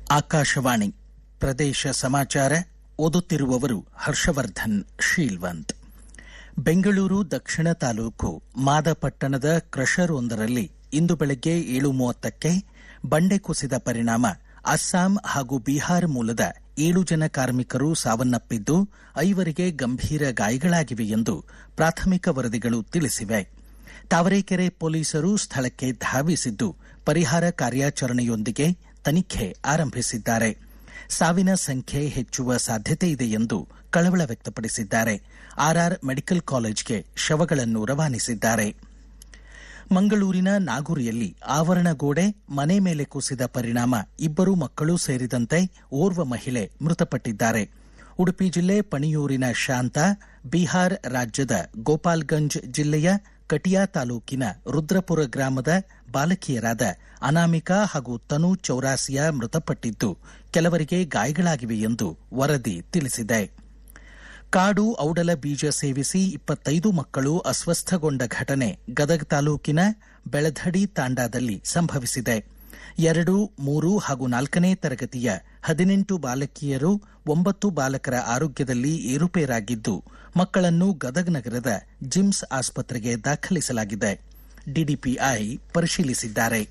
ಆಕಾಶವಾಣಿ ಪ್ರದೇಶ ಸಮಾಚಾರ ಓದುತ್ತಿರುವವರು ಹರ್ಷವರ್ಧನ್ ಶೀಲ್ವಂತ್ ಬೆಂಗಳೂರು ದಕ್ಷಿಣ ತಾಲೂಕು ಮಾದಪಟ್ಟಣದ ಕ್ರಷರ್ ಒಂದರಲ್ಲಿ ಇಂದು ಬೆಳಗ್ಗೆ ಏಳು ಮೂವತ್ತಕ್ಕೆ ಬಂಡೆ ಕುಸಿದ ಪರಿಣಾಮ ಅಸ್ಸಾಂ ಹಾಗೂ ಬಿಹಾರ ಮೂಲದ ಏಳು ಜನ ಕಾರ್ಮಿಕರು ಸಾವನ್ನಪ್ಪಿದ್ದು ಐವರಿಗೆ ಗಂಭೀರ ಗಾಯಗಳಾಗಿವೆ ಎಂದು ಪ್ರಾಥಮಿಕ ವರದಿಗಳು ತಿಳಿಸಿವೆ ತಾವರೆಕೆರೆ ಪೊಲೀಸರು ಸ್ಥಳಕ್ಕೆ ಧಾವಿಸಿದ್ದು ಪರಿಹಾರ ಕಾರ್ಯಾಚರಣೆಯೊಂದಿಗೆ ತನಿಖೆ ಆರಂಭಿಸಿದ್ದಾರೆ ಸಾವಿನ ಸಂಖ್ಯೆ ಹೆಚ್ಚುವ ಸಾಧ್ಯತೆ ಇದೆ ಎಂದು ಕಳವಳ ವ್ಯಕ್ತಪಡಿಸಿದ್ದಾರೆ ಆರ್ಆರ್ ಮೆಡಿಕಲ್ ಕಾಲೇಜ್ಗೆ ಶವಗಳನ್ನು ರವಾನಿಸಿದ್ದಾರೆ ಮಂಗಳೂರಿನ ನಾಗುರಿಯಲ್ಲಿ ಆವರಣ ಗೋಡೆ ಮನೆ ಮೇಲೆ ಕುಸಿದ ಪರಿಣಾಮ ಇಬ್ಬರು ಮಕ್ಕಳು ಸೇರಿದಂತೆ ಓರ್ವ ಮಹಿಳೆ ಮೃತಪಟ್ಟಿದ್ದಾರೆ ಉಡುಪಿ ಜಿಲ್ಲೆ ಪಣಿಯೂರಿನ ಶಾಂತ ಬಿಹಾರ್ ರಾಜ್ಯದ ಗೋಪಾಲ್ಗಂಜ್ ಜಿಲ್ಲೆಯ ಕಟಿಯಾ ತಾಲೂಕಿನ ರುದ್ರಪುರ ಗ್ರಾಮದ ಬಾಲಕಿಯರಾದ ಅನಾಮಿಕಾ ಹಾಗೂ ತನು ಚೌರಾಸಿಯಾ ಮೃತಪಟ್ಟಿದ್ದು ಕೆಲವರಿಗೆ ಗಾಯಗಳಾಗಿವೆ ಎಂದು ವರದಿ ತಿಳಿಸಿದೆ ಕಾಡು ಔಡಲ ಬೀಜ ಸೇವಿಸಿ ಇಪ್ಪತ್ತೈದು ಮಕ್ಕಳು ಅಸ್ವಸ್ಥಗೊಂಡ ಘಟನೆ ಗದಗ ತಾಲೂಕಿನ ಬೆಳಧಡಿ ತಾಂಡಾದಲ್ಲಿ ಸಂಭವಿಸಿದೆ ಎರಡು ಮೂರು ಹಾಗೂ ನಾಲ್ಕನೇ ತರಗತಿಯ ಹದಿನೆಂಟು ಬಾಲಕಿಯರು ಒಂಬತ್ತು ಬಾಲಕರ ಆರೋಗ್ಯದಲ್ಲಿ ಏರುಪೇರಾಗಿದ್ದು ಮಕ್ಕಳನ್ನು ಗದಗ ನಗರದ ಜಿಮ್ಸ್ ಆಸ್ಪತ್ರೆಗೆ ದಾಖಲಿಸಲಾಗಿದೆ ಡಿಡಿಪಿಐ ಪರಿಶೀಲಿಸಿದ್ದಾರೆ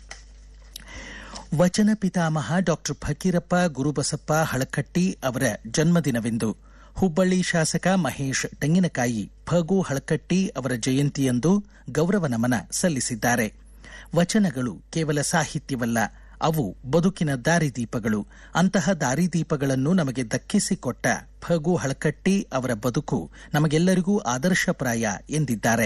ವಚನ ಪಿತಾಮಹ ಡಾಕ್ಟರ್ ಫಕೀರಪ್ಪ ಗುರುಬಸಪ್ಪ ಹಳಕಟ್ಟಿ ಅವರ ಜನ್ಮದಿನವಿಂದು ಹುಬ್ಬಳ್ಳಿ ಶಾಸಕ ಮಹೇಶ್ ತೆಂಗಿನಕಾಯಿ ಫಗು ಹಳಕಟ್ಟಿ ಅವರ ಜಯಂತಿಯಂದು ಗೌರವ ನಮನ ಸಲ್ಲಿಸಿದ್ದಾರೆ ವಚನಗಳು ಕೇವಲ ಸಾಹಿತ್ಯವಲ್ಲ ಅವು ಬದುಕಿನ ದಾರಿದೀಪಗಳು ಅಂತಹ ದಾರಿದೀಪಗಳನ್ನು ನಮಗೆ ದಕ್ಕಿಸಿಕೊಟ್ಟ ಫಗು ಹಳಕಟ್ಟಿ ಅವರ ಬದುಕು ನಮಗೆಲ್ಲರಿಗೂ ಆದರ್ಶಪ್ರಾಯ ಎಂದಿದ್ದಾರೆ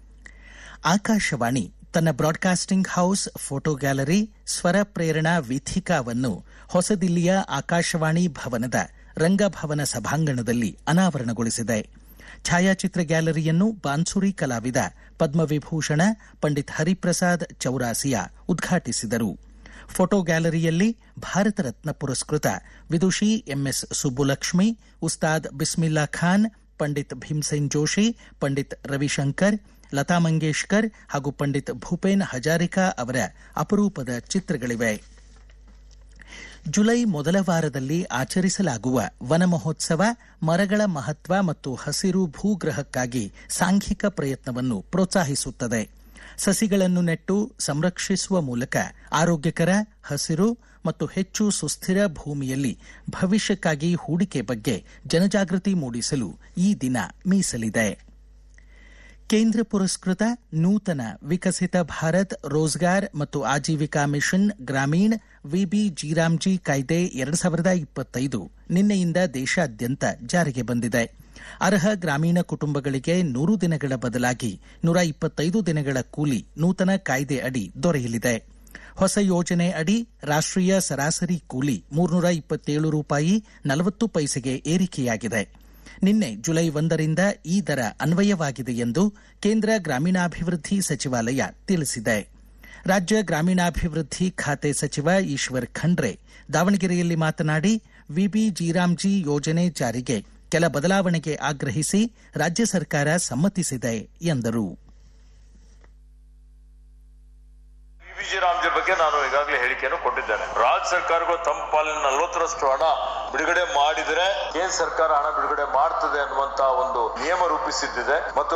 ಆಕಾಶವಾಣಿ ತನ್ನ ಬ್ರಾಡ್ಕಾಸ್ಟಿಂಗ್ ಹೌಸ್ ಫೋಟೋ ಗ್ಯಾಲರಿ ಸ್ವರ ಪ್ರೇರಣಾ ವೀಥಿಕಾವನ್ನು ಹೊಸದಿಲ್ಲಿಯ ಆಕಾಶವಾಣಿ ಭವನದ ರಂಗಭವನ ಸಭಾಂಗಣದಲ್ಲಿ ಅನಾವರಣಗೊಳಿಸಿದೆ ಛಾಯಾಚಿತ್ರ ಗ್ಯಾಲರಿಯನ್ನು ಬಾನ್ಸುರಿ ಕಲಾವಿದ ಪದ್ಮವಿಭೂಷಣ ಪಂಡಿತ್ ಹರಿಪ್ರಸಾದ್ ಚೌರಾಸಿಯಾ ಉದ್ಘಾಟಿಸಿದರು ಫೋಟೋ ಗ್ಯಾಲರಿಯಲ್ಲಿ ಭಾರತ ರತ್ನ ಪುರಸ್ಕೃತ ವಿದುಷಿ ಎಂಎಸ್ ಸುಬ್ಬುಲಕ್ಷ್ಮಿ ಉಸ್ತಾದ್ ಬಿಸ್ಮಿಲ್ಲಾ ಖಾನ್ ಪಂಡಿತ್ ಭೀಮ್ಸೇನ್ ಜೋಶಿ ಪಂಡಿತ್ ರವಿಶಂಕರ್ ಲತಾ ಮಂಗೇಶ್ಕರ್ ಹಾಗೂ ಪಂಡಿತ್ ಭೂಪೇನ್ ಹಜಾರಿಕಾ ಅವರ ಅಪರೂಪದ ಚಿತ್ರಗಳಿವೆ ಜುಲೈ ಮೊದಲ ವಾರದಲ್ಲಿ ಆಚರಿಸಲಾಗುವ ವನ ಮಹೋತ್ಸವ ಮರಗಳ ಮಹತ್ವ ಮತ್ತು ಹಸಿರು ಭೂಗ್ರಹಕ್ಕಾಗಿ ಸಾಂಘಿಕ ಪ್ರಯತ್ನವನ್ನು ಪ್ರೋತ್ಸಾಹಿಸುತ್ತದೆ ಸಸಿಗಳನ್ನು ನೆಟ್ಟು ಸಂರಕ್ಷಿಸುವ ಮೂಲಕ ಆರೋಗ್ಯಕರ ಹಸಿರು ಮತ್ತು ಹೆಚ್ಚು ಸುಸ್ಥಿರ ಭೂಮಿಯಲ್ಲಿ ಭವಿಷ್ಯಕ್ಕಾಗಿ ಹೂಡಿಕೆ ಬಗ್ಗೆ ಜನಜಾಗೃತಿ ಮೂಡಿಸಲು ಈ ದಿನ ಮೀಸಲಿದೆ ಕೇಂದ್ರ ಪುರಸ್ಕೃತ ನೂತನ ವಿಕಸಿತ ಭಾರತ್ ರೋಜ್ಗಾರ್ ಮತ್ತು Ajeevika mission Gramin VB G RAM G ಕಾಯ್ದೆ ಎರಡು ಸಾವಿರದ ಇಪ್ಪತ್ತೈದು ನಿನ್ನೆಯಿಂದ ದೇಶಾದ್ಯಂತ ಜಾರಿಗೆ ಬಂದಿದೆ ಅರ್ಹ ಗ್ರಾಮೀಣ ಕುಟುಂಬಗಳಿಗೆ ನೂರು ದಿನಗಳ ಬದಲಾಗಿ ನೂರ ಇಪ್ಪತ್ತೈದು ದಿನಗಳ ಕೂಲಿ ನೂತನ ಕಾಯ್ದೆ ಅಡಿ ದೊರೆಯಲಿದೆ ಹೊಸ ಯೋಜನೆ ಅಡಿ ರಾಷ್ಟ್ರೀಯ ಸರಾಸರಿ ಕೂಲಿ ಮೂರ್ನೂರ ಇಪ್ಪತ್ತೇಳು ರೂಪಾಯಿ ನಲವತ್ತು ಪೈಸೆಗೆ ಏರಿಕೆಯಾಗಿದೆ ನಿನ್ನೆ ಜುಲೈ ಒಂದರಿಂದ ಈ ದರ ಅನ್ವಯವಾಗಿದೆ ಎಂದು ಕೇಂದ್ರ ಗ್ರಾಮೀಣಾಭಿವೃದ್ಧಿ ಸಚಿವಾಲಯ ತಿಳಿಸಿದೆ ರಾಜ್ಯ ಗ್ರಾಮೀಣಾಭಿವೃದ್ಧಿ ಖಾತೆ ಸಚಿವ ಈಶ್ವರ್ ಖಂಡ್ರೆ ದಾವಣಗೆರೆಯಲ್ಲಿ ಮಾತನಾಡಿ ವಿಬಿ ಜಿರಾಮ್ಜಿ ಯೋಜನೆ ಜಾರಿಗೆ ಕೆಲ ಬದಲಾವಣೆಗೆ ಆಗ್ರಹಿಸಿ ರಾಜ್ಯ ಸರ್ಕಾರ ಸಮ್ಮತಿಸಿದೆ ಎಂದರು ರಾಮ್ಜಿ ಬಗ್ಗೆ ನಾನು ಈಗಾಗಲೇ ಹೇಳಿಕೆಯನ್ನು ಕೊಟ್ಟಿದ್ದೇನೆ ರಾಜ್ಯ ಸರ್ಕಾರಗಳು ತಮ್ಮ ಪಾಲಿನ ನಲವತ್ತರಷ್ಟು ಹಣ ಬಿಡುಗಡೆ ಮಾಡಿದರೆ ಕೇಂದ್ರ ಸರ್ಕಾರ ಹಣ ಬಿಡುಗಡೆ ಮಾಡ್ತದೆ ಅನ್ನುವಂತ ಒಂದು ನಿಯಮ ರೂಪಿಸಿದ್ದಿದೆ ಮತ್ತು